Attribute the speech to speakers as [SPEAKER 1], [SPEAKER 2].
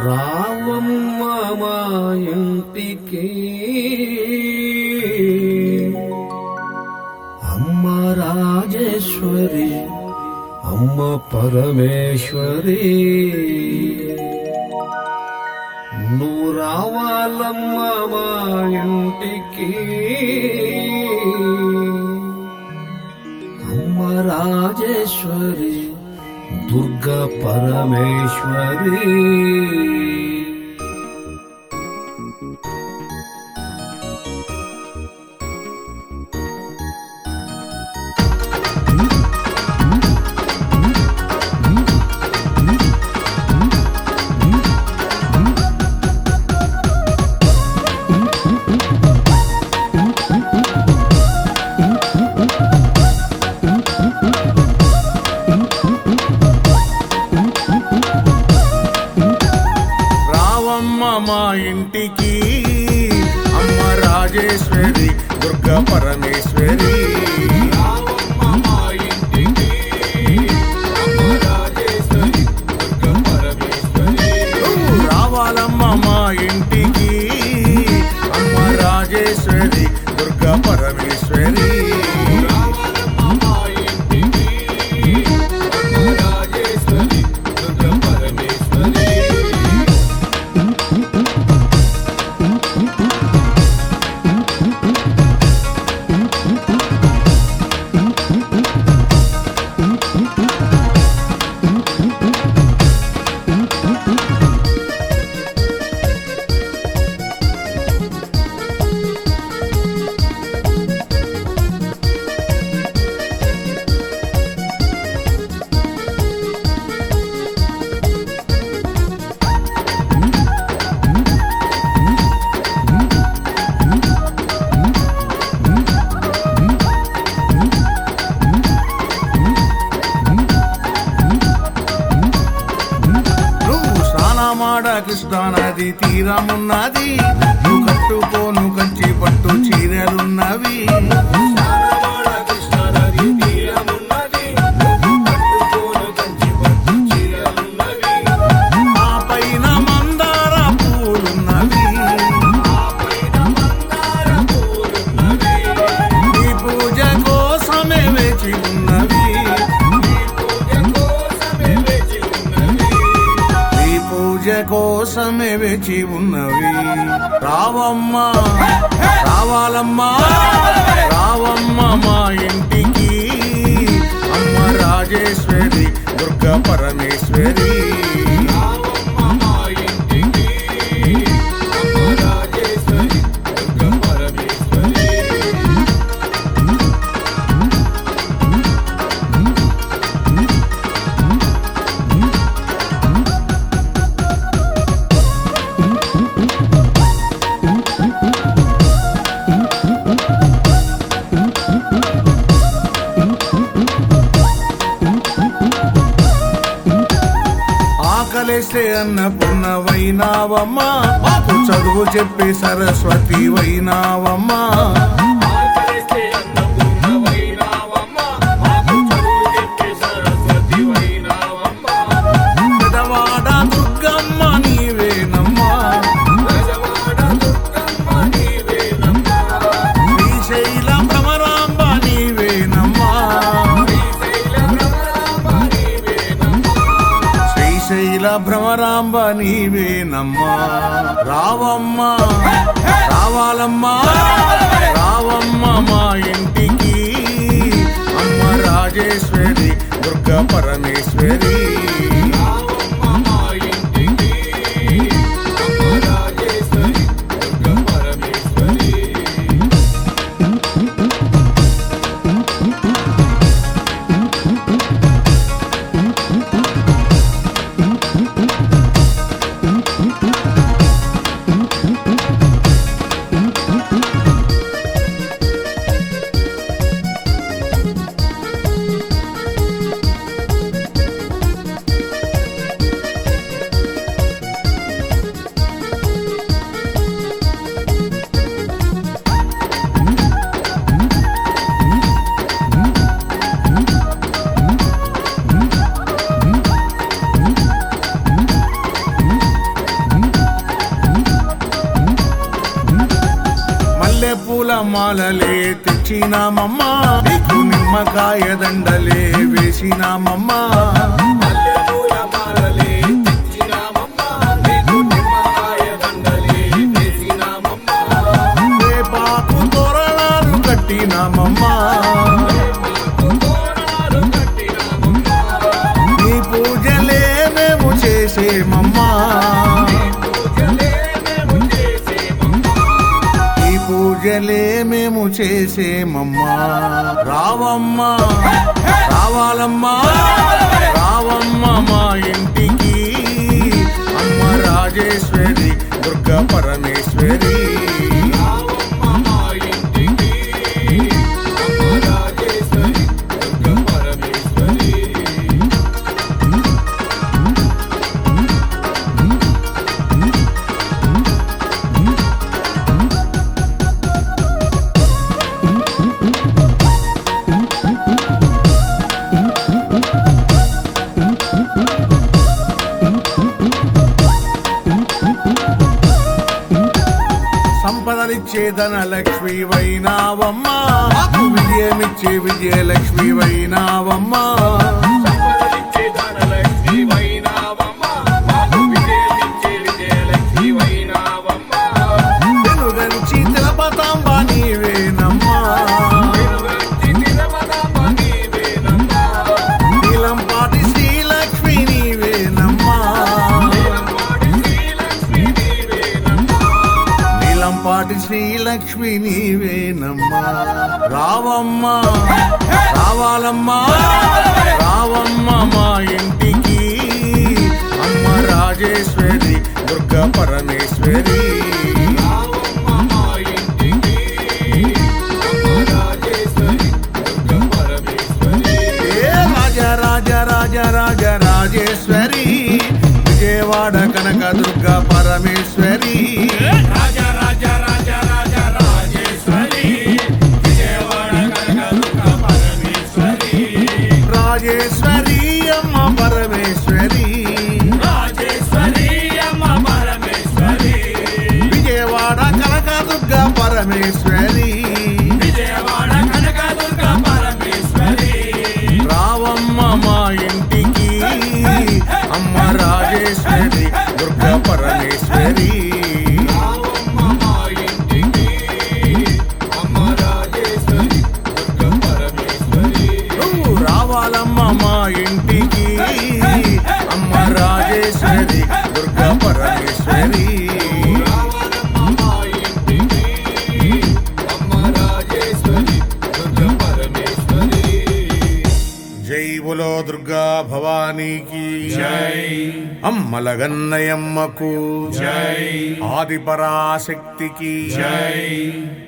[SPEAKER 1] రావమ్మ మా ఇంటికి అమ్మ రాజేశ్వరి అమ్మ పరమేశ్వరి నువ్వు రావాలమ్మ మా ఇంటికి అమ్మ రాజేశ్వరి దుర్గా పరమేశ్వరి
[SPEAKER 2] రావమ్మ మా ఇంటికి అమ్మ రాజేశ్వరి దుర్గా పరమేశ్వరి నువ్వు రావాలమ్మ మా ఇంటికి అమ్మ రాజేశ్వరి దుర్గా పరమేశ్వరి నువ్వు స్నానమాడ కృష్ణా నది తీరమున్నది నువ్వు కట్టుకోను కంచి పట్టు చీరలున్నవి ఆ పైన మందార పూలున్నవి నీ పూజ కోసమే వేచి ఉన్నవి నీ పూజ కోసమే వేచి ఉన్నవి రావమ్మ రావాలమ్మా రావమ్మ మా ఇంటికి అమ్మ రాజేశ్వరి దుర్గా పరమేశ్వరి ఆకలేస్తే అన్నపూర్ణవైనావమ్మా మాకు చదువు చెప్పే సరస్వతి వైనావమ్మా పెదవాడ దుర్గమ్మ నీవేనమ్మా శ్రీశైల భ్రమరాంబ నీవేనమ్మా శ్రీశైల భ్రమరాంబ నీవేనమ్మా రావమ్మ రావాలమ్మా రావమ్మ మా ఇంటికి అమ్మ రాజేశ్వరి దుర్గా పరమేశ్వరి మాలలే తెచ్చినామమ్మా నీకు నిమ్మకాయ దండలే వేసినామమ్మా
[SPEAKER 1] హల్లెలూయా మాలలే తెచ్చినామమ్మా నీకు నిమ్మకాయ దండలే వేసినామమ్మా
[SPEAKER 2] వేపాకు తోరణాలు కట్టినామమ్మా
[SPEAKER 1] తోరణాలు కట్టినామమ్మా
[SPEAKER 2] నీ పూజలే మేము చేసేమమ్మా
[SPEAKER 1] పూజలే మేము చేసేమమ్మా
[SPEAKER 2] ఈ పూజలే మేము చేసేమమ్మా రావమ్మా రావాలమ్మా రావమ్మా మా ఇంటికి అమ్మ రాజేశ్వరి దుర్గా పరమేశ్వరి
[SPEAKER 1] రావమ్మ మా ఇంటికి అమ్మ రాజేశ్వరి దుర్గ పరమేశ్వరి
[SPEAKER 2] సంపదనిచ్చే ధన లక్ష్మి వైనావమ్మా విజయమిచ్చే విజయలక్ష్మి వైనావమ్మా
[SPEAKER 1] సంపదలిచ్చే ధనలక్ష్మి వైనావమ్మ మాకు విజయమిచ్చే విజయలక్ష్మి వైనావమ్మ
[SPEAKER 2] వెనుగంచి తిలపతాంబ నీవేనమ్మా
[SPEAKER 1] వెనుగంచి తిరుమలమ్మ నీవేనమ్మ
[SPEAKER 2] నీలంపాటి శ్రీలక్ష్మి నీవేనమ్మా
[SPEAKER 1] నీలంపాటి శ్రీలక్ష్మి నీవేనమ్మ
[SPEAKER 2] నీలంపాటి శ్రీలక్ష్మి నీవేనమ్మా రావమ్మా రావాలమ్మా రావమ్మ మా ఇంటికి అమ్మ రాజేశ్వరి దుర్గా పరమేశ్వరి
[SPEAKER 1] రావమ్మ మా ఇంటికి అమ్మ రాజేశ్వరి దుర్గ పరమేశ్వరి
[SPEAKER 2] ఏ రాజ రాజ రాజ రాజ రాజేశ్వరి విజయవాడ కనక దుర్గా పరమేశ్వరి
[SPEAKER 1] రాజ రాజ రాజ రాజ రాజేశ్వరి విజయవాడ కనకదుర్గ పరమేశ్వరి
[SPEAKER 2] రాజేశ్వరి అమ్మ పరమేశ్వరి
[SPEAKER 1] రాజేశ్వరి అమ్మ పరమేశ్వరి
[SPEAKER 2] విజయవాడ కనక దుర్గా పరమేశ్వరి
[SPEAKER 1] విజయవాడ కనకదుర్గ పరమేశ్వరి
[SPEAKER 2] రావమ్మ మా ఇంటికి అమ్మ రాజేశ్వరి దుర్గా పరమేశ్వరి
[SPEAKER 1] రావమ్మ మా ఇంటికి అమ్మ రాజేశ్వరి దుర్గ పరమేశ్వరి
[SPEAKER 2] నువ్వు రావాలమ్మ మా ఇంటికి అమ్మ రాజేశ్వరి దుర్గా పరమేశ్వరి
[SPEAKER 1] రావమ్మ మా ఇంటికి అమ్మ రాజేశ్వరి దుర్గ పరమేశ్వరి
[SPEAKER 2] జై బులో దుర్గా భవానీకి
[SPEAKER 1] జై
[SPEAKER 2] అమ్మలగన్నయమ్మకు
[SPEAKER 1] జై
[SPEAKER 2] ఆది పరాశక్తికి
[SPEAKER 1] జై